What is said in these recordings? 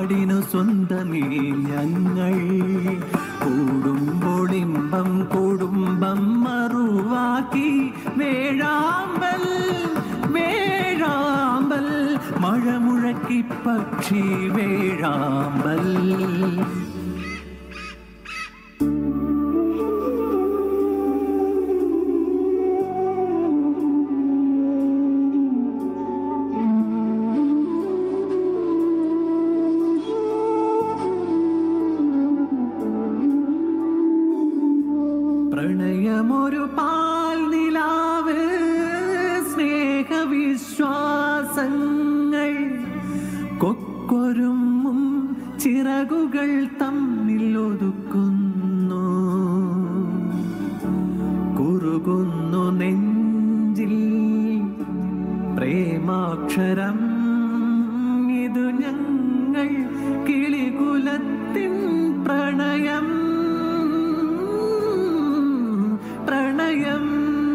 നാടിനു സ്വന്തമേ ഞങ്ങൾ കൂടുമ്പോളിമ്പം കുടുംബം മറുവാക്കി വേഴാമ്പൽ വേഴാമ്പൽ മഴ മുഴക്കി പക്ഷി വേഴാമ്പൽ പ്രണയമൊരു പാൽ നിലാവ് സ്നേഹവിശ്വാസങ്ങൾ കൊക്കൊരുമും ചിറകുകൾ തമ്മിൽ ഒതുക്കുന്നു കുറുകുന്നു നെഞ്ചിൽ പ്രേമാക്ഷരം ഇതു ഞങ്ങൾ കിളികുലത്തിൻ പ്രണയം പ്രണയം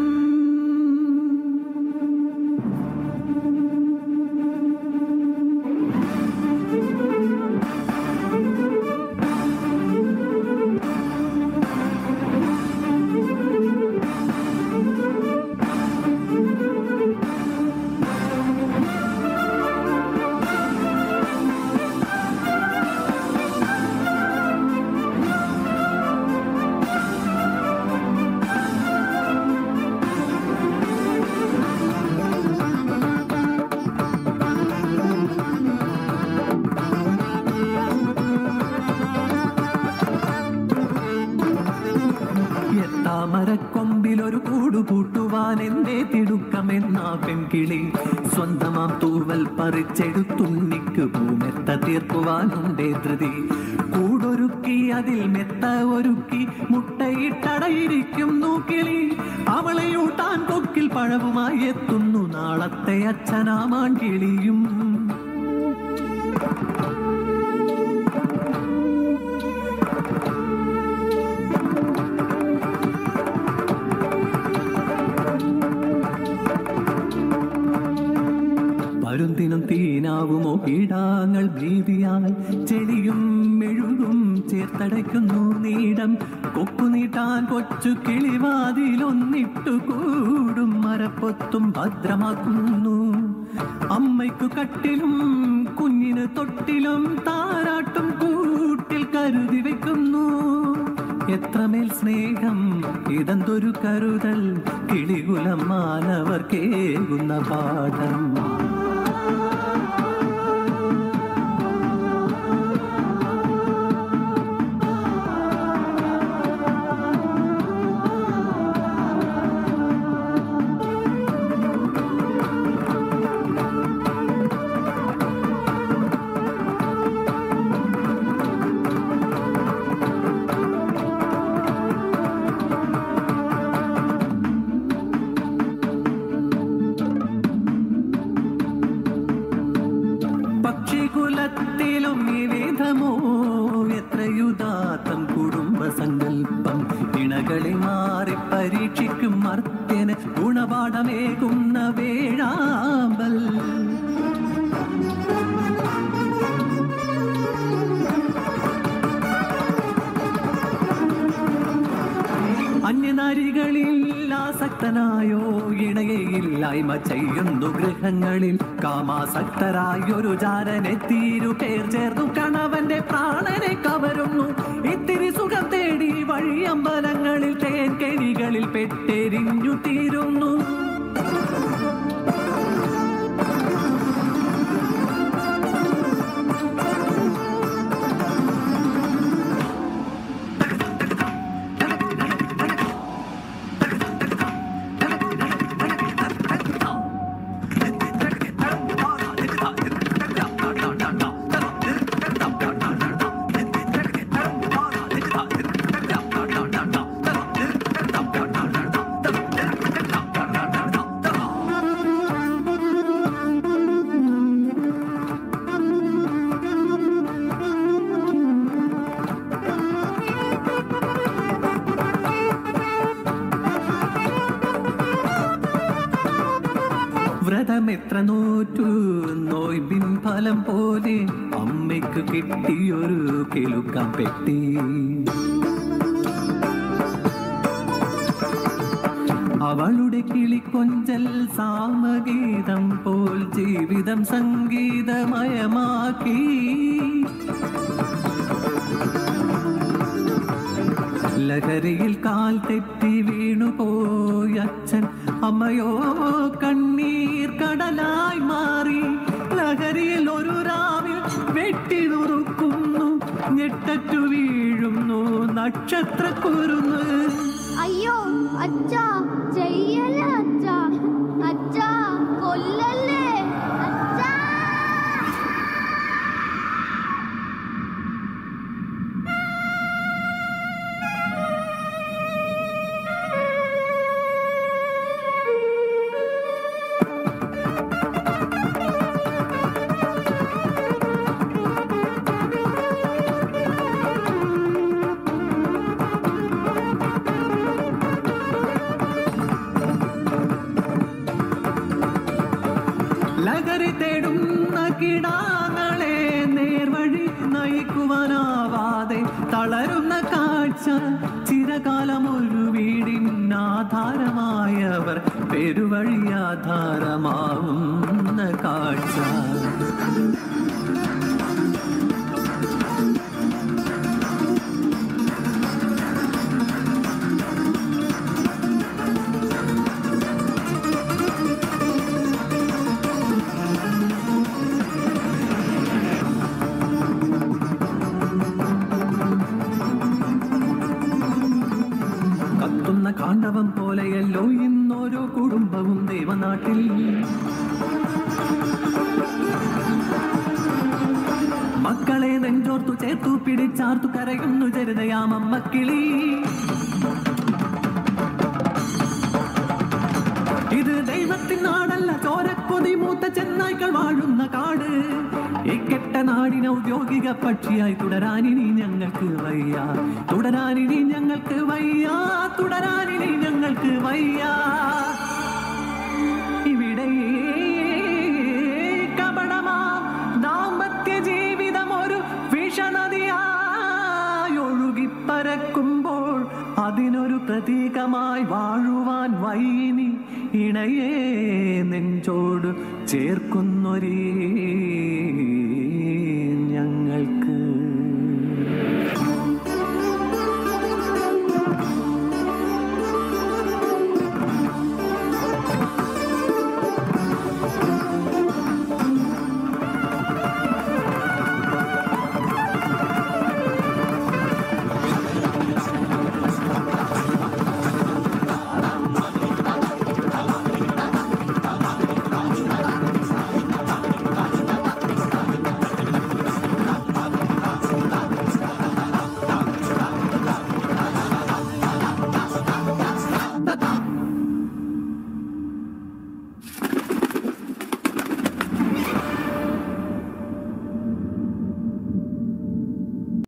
താമരക്കൊമ്പിലൊരു കൂടുപൂട്ടുവാൻ എന്തേ തിടുക്കമെന്നാ പെൺകിളി സ്വന്തമാം തൂവൽ പറിച്ചെടുത്തുണ്ണിക്ക് പൂമെത്ത തീർക്കുവാനുണ്ടേ ധൃതി കൂടൊരുക്കി അതിൽ മെത്ത ഒരുക്കി മുട്ടയിട്ടടയിരിക്കുന്നു കിളി അവളെയൂട്ടാൻ കൊക്കിൽ പഴവുമായി എത്തുന്നു നാളത്തെ അച്ഛനാമാൻ കിളിയും പരുന്തിനും തീനാവുമോ കീടാങ്ങൾ ഭീതിയാൽ ചെളിയും മെഴുകും ചേർത്തടയ്ക്കുന്നു നീടം കൊക്കു നീട്ടാൻ കൊച്ചു കിളിവാതിലൊന്നിട്ടു കൂടും മരപ്പൊത്തും ഭദ്രമാക്കുന്നു അമ്മയ്ക്കു കട്ടിലും കുഞ്ഞിന് തൊട്ടിലും താരാട്ടും കൂട്ടിൽ കരുതി വെക്കുന്നു എത്രമേൽ സ്നേഹം ഇതെന്തൊരു കരുതൽ കിളികുലം മാനവർ കേകുന്ന പാഠം പക്ഷികുലത്തിലും വിവിധമോ എത്രയുദാത്തം കുടുംബ സങ്കല്പം ഇണകളെ മാറി പരീക്ഷിക്കും മർത്യന് ഗുണപാഠമേകുന്ന വേഴാമ്പൽ അന്യനാരികളിൽ ആസക്തനായോ ഇണയയില്ലായ്മ ചെയ്യുന്നു ഗൃഹങ്ങളിൽ കാമാസക്തരായൊരു ജാരനെ തീരു പേർ ചേർന്നു കണവന്റെ പ്രാണനെ കവരുന്നു ഇത്തിരി സുഖം തേടി വഴിയമ്പലങ്ങളിൽ തേൻ കെണികളിൽ പെട്ടെരിഞ്ഞു തീരുന്നു വ്രതമെത്ര നോറ്റു നോയ് നോമ്പിൻ ഫലം പോലെ അമ്മയ്ക്ക് കിട്ടിയൊരു കിലുക്കം പെട്ടി അവളുടെ കിളിക്കൊഞ്ചൽ സാമഗീതം പോൽ ജീവിതം സംഗീതമയമാക്കി ലഹരിയിൽ കാൽ തെറ്റി വീണുപോയി അച്ഛൻ അമ്മയോ കണ്ണീർ കടലായി മാറി ലഹരിയിൽ ഒരു രാവിൽ വെട്ടി നുറുക്കുന്നു ഞെട്ടറ്റു വീഴുന്നു നക്ഷത്രക്കുരുന്ന് അയ്യോ അച്ഛാ ചെയ്യല്ലേ അച്ഛാ അച്ഛാ കൊല്ലല്ലേ അച്ഛാ ലഹരി തേടുന്ന കിടാങ്ങളെ നേർവഴി നയിക്കുവാനാവാതെ തളരുന്ന കാഴ്ച ചിരകാലം ഒരു വീടിനാധാരമായവർ പെരുവഴിയാധാരമാവുന്ന കാഴ്ച കത്തുന്ന കാണ്ഡവം പോലെയല്ലോ ഇന്നോരോ കുടുംബവും ദൈവനാട്ടിൽ മക്കളെ നെഞ്ചോർത്തു ചേർത്തു പിടിച്ചാർത്തു കരയുന്നു ജരിതയാമമ്മക്കിളി ഇത് ദൈവത്തിൻ നാടല്ല ചോരക്കൊതി മൂത്ത ചെന്നായ്ക്കൾ വാഴുന്ന കാട് ഇക്കെട്ട നാടിന് ഔദ്യോഗിക പക്ഷിയായി തുടരാനിനി ഞങ്ങൾക്ക് വയ്യ തുടരാനിനി ഞങ്ങൾക്ക് വയ്യ തുടരാനിനി ഞങ്ങൾക്ക് വയ്യ ഇവിടെ കപടമാ ദാമ്പത്യ ജീവിതം ഒരു വിഷനദിയായി ഒഴുകിപ്പരക്കുമ്പോൾ അതിനൊരു പ്രതീകമായി വാഴുവാൻ വൈനി ഇണയെ നെഞ്ചോട് ചേർക്കുന്നൊരേ